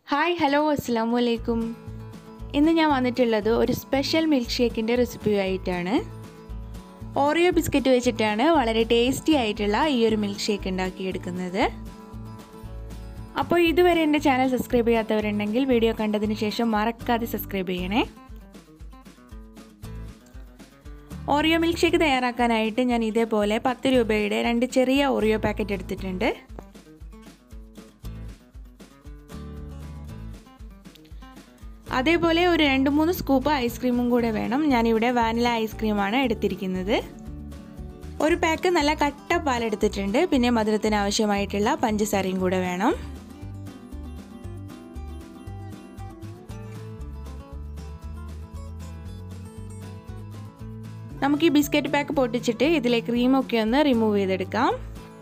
hi hello അസ്സാം വലൈക്കും ഇന്ന് ഞാൻ വന്നിട്ടുള്ളത് ഒരു സ്പെഷ്യൽ മിൽക്ക് ഷേക്കിൻ്റെ റെസിപ്പിയായിട്ടാണ് ഓറിയോ ബിസ്ക്കറ്റ് വെച്ചിട്ടാണ് വളരെ ടേസ്റ്റി ആയിട്ടുള്ള ഈ ഒരു മിൽക്ക് ഷേക്ക് ഉണ്ടാക്കിയെടുക്കുന്നത് അപ്പോൾ ഇതുവരെ എൻ്റെ ചാനൽ സബ്സ്ക്രൈബ് ചെയ്യാത്തവരുണ്ടെങ്കിൽ വീഡിയോ കണ്ടതിന് ശേഷം മറക്കാതെ സബ്സ്ക്രൈബ് ചെയ്യണേ ഓറിയോ മിൽക്ക് ഷേക്ക് തയ്യാറാക്കാനായിട്ട് ഞാൻ ഇതേപോലെ പത്ത് രൂപയുടെ രണ്ട് ചെറിയ ഓറിയോ പാക്കറ്റ് എടുത്തിട്ടുണ്ട് അതേപോലെ ഒരു രണ്ട് മൂന്ന് സ്കൂപ്പ് ഐസ്ക്രീമും കൂടെ വേണം ഞാനിവിടെ വാനില ഐസ്ക്രീമാണ് എടുത്തിരിക്കുന്നത് ഒരു പാക്ക് നല്ല കട്ട പാൽ എടുത്തിട്ടുണ്ട് പിന്നെ മധുരത്തിന് ആവശ്യമായിട്ടുള്ള പഞ്ചസാരയും കൂടെ വേണം നമുക്ക് ഈ ബിസ്ക്കറ്റ് പാക്ക് പൊട്ടിച്ചിട്ട് ഇതിലെ ക്രീമൊക്കെ ഒന്ന് റിമൂവ് ചെയ്തെടുക്കാം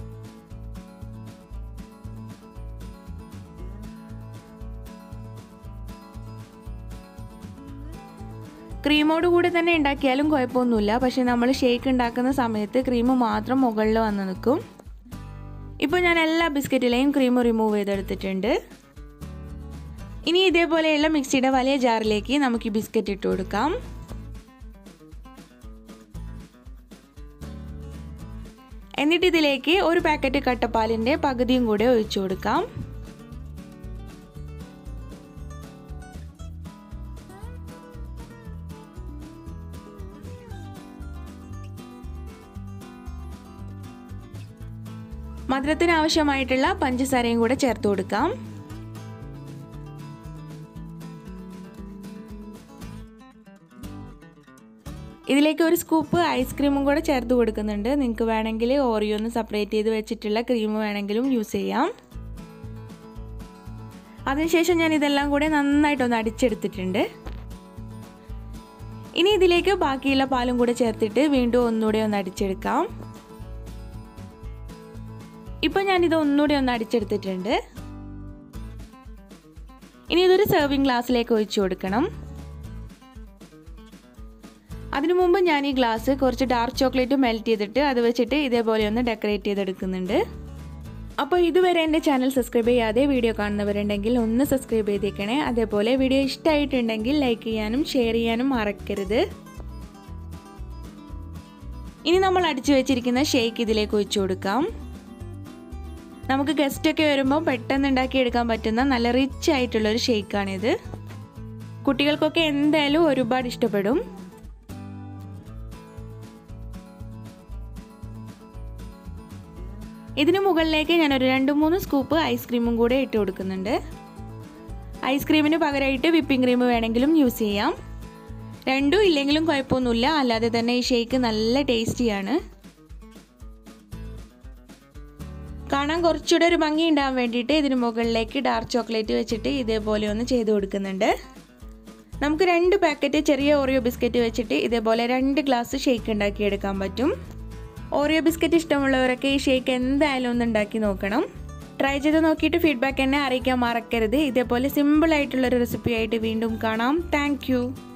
ക്രീമോട് കൂടി തന്നെ ഉണ്ടാക്കിയാലും കുഴപ്പമൊന്നുമില്ല പക്ഷേ നമ്മൾ ഷേക്ക് ഉണ്ടാക്കുന്ന സമയത്ത് ക്രീം മാത്രം മുകളിൽ വന്ന് നിൽക്കും ഇപ്പോൾ ഞാൻ എല്ലാ ബിസ്ക്കറ്റിലെയും ക്രീം റിമൂവ് ചെയ്തെടുത്തിട്ടുണ്ട് ഇനി ഇതേപോലെയുള്ള മിക്സിയുടെ വലിയ ജാറിലേക്ക് നമുക്ക് ഈ ബിസ്ക്കറ്റ് ഇട്ട് കൊടുക്കാം എന്നിട്ട് ഇതിലേക്ക് ഒരു പാക്കറ്റ് കട്ടപ്പാലിൻ്റെ പകുതിയും കൂടെ ഒഴിച്ചു കൊടുക്കാം മധുരത്തിന് ആവശ്യമായിട്ടുള്ള പഞ്ചസാരയും കൂടെ ചേർത്ത് കൊടുക്കാം ഇതിലേക്ക് ഒരു സ്കൂപ്പ് ഐസ്ക്രീമും കൂടെ ചേർത്ത് കൊടുക്കുന്നുണ്ട് നിങ്ങൾക്ക് വേണമെങ്കിൽ ഓറിയോ ഒന്ന് സെപ്പറേറ്റ് ചെയ്ത് വെച്ചിട്ടുള്ള ക്രീം വേണമെങ്കിലും യൂസ് ചെയ്യാം അതിനുശേഷം ഞാൻ ഇതെല്ലാം കൂടെ നന്നായിട്ടൊന്ന് അടിച്ചെടുത്തിട്ടുണ്ട് ഇനി ഇതിലേക്ക് ബാക്കിയുള്ള പാലും കൂടെ ചേർത്തിട്ട് വീണ്ടും ഒന്നുകൂടെ ഒന്ന് അടിച്ചെടുക്കാം ഇപ്പം ഞാനിത് ഒന്നുകൂടി ഒന്ന് അടിച്ചെടുത്തിട്ടുണ്ട് ഇനി ഇതൊരു സെർവിങ് ഗ്ലാസ്സിലേക്ക് ഒഴിച്ചു കൊടുക്കണം അതിനു മുമ്പ് ഞാൻ ഈ ഗ്ലാസ് കുറച്ച് ഡാർക്ക് ചോക്ലേറ്റ് മെൽറ്റ് ചെയ്തിട്ട് അത് വെച്ചിട്ട് ഇതേപോലെ ഒന്ന് ഡെക്കറേറ്റ് ചെയ്തെടുക്കുന്നുണ്ട് അപ്പോൾ ഇതുവരെ എൻ്റെ ചാനൽ സബ്സ്ക്രൈബ് ചെയ്യാതെ വീഡിയോ കാണുന്നവരുണ്ടെങ്കിൽ ഒന്ന് സബ്സ്ക്രൈബ് ചെയ്തേക്കണേ അതേപോലെ വീഡിയോ ഇഷ്ടമായിട്ടുണ്ടെങ്കിൽ ലൈക്ക് ചെയ്യാനും ഷെയർ ചെയ്യാനും മറക്കരുത് ഇനി നമ്മൾ അടിച്ചു വെച്ചിരിക്കുന്ന ഷേക്ക് ഇതിലേക്ക് ഒഴിച്ചു കൊടുക്കാം നമുക്ക് ഗസ്റ്റൊക്കെ വരുമ്പോൾ പെട്ടെന്ന് ഉണ്ടാക്കിയെടുക്കാൻ പറ്റുന്ന നല്ല റിച്ച് ആയിട്ടുള്ളൊരു ഷേക്കാണിത് കുട്ടികൾക്കൊക്കെ എന്തായാലും ഒരുപാട് ഇഷ്ടപ്പെടും ഇതിന് മുകളിലേക്ക് ഞാൻ ഒരു രണ്ട് മൂന്ന് സ്കൂപ്പ് ഐസ്ക്രീമും കൂടെ ഇട്ട് കൊടുക്കുന്നുണ്ട് ഐസ്ക്രീമിന് പകരമായിട്ട് വിപ്പിംഗ് ക്രീം വേണമെങ്കിലും യൂസ് ചെയ്യാം രണ്ടും ഇല്ലെങ്കിലും കുഴപ്പമൊന്നുമില്ല അല്ലാതെ തന്നെ ഈ ഷേക്ക് നല്ല ടേസ്റ്റിയാണ് കാണാൻ കുറച്ചുകൂടെ ഒരു ഭംഗി ഉണ്ടാകാൻ വേണ്ടിയിട്ട് ഇതിന് മുകളിലേക്ക് ഡാർക്ക് ചോക്ലേറ്റ് വെച്ചിട്ട് ഇതേപോലെ ഒന്ന് ചെയ്ത് കൊടുക്കുന്നുണ്ട് നമുക്ക് രണ്ട് പാക്കറ്റ് ചെറിയ ഓറിയോ ബിസ്ക്കറ്റ് വെച്ചിട്ട് ഇതേപോലെ രണ്ട് ഗ്ലാസ് ഷേക്ക് ഉണ്ടാക്കിയെടുക്കാൻ പറ്റും ഓറിയോ ബിസ്ക്കറ്റ് ഇഷ്ടമുള്ളവരൊക്കെ ഈ ഷേക്ക് എന്തായാലും ഒന്ന് ഉണ്ടാക്കി നോക്കണം ട്രൈ ചെയ്ത് നോക്കിയിട്ട് ഫീഡ്ബാക്ക് എന്നെ അറിയിക്കാൻ മറക്കരുത് ഇതേപോലെ സിമ്പിൾ ആയിട്ടുള്ളൊരു റെസിപ്പി ആയിട്ട് വീണ്ടും കാണാം താങ്ക്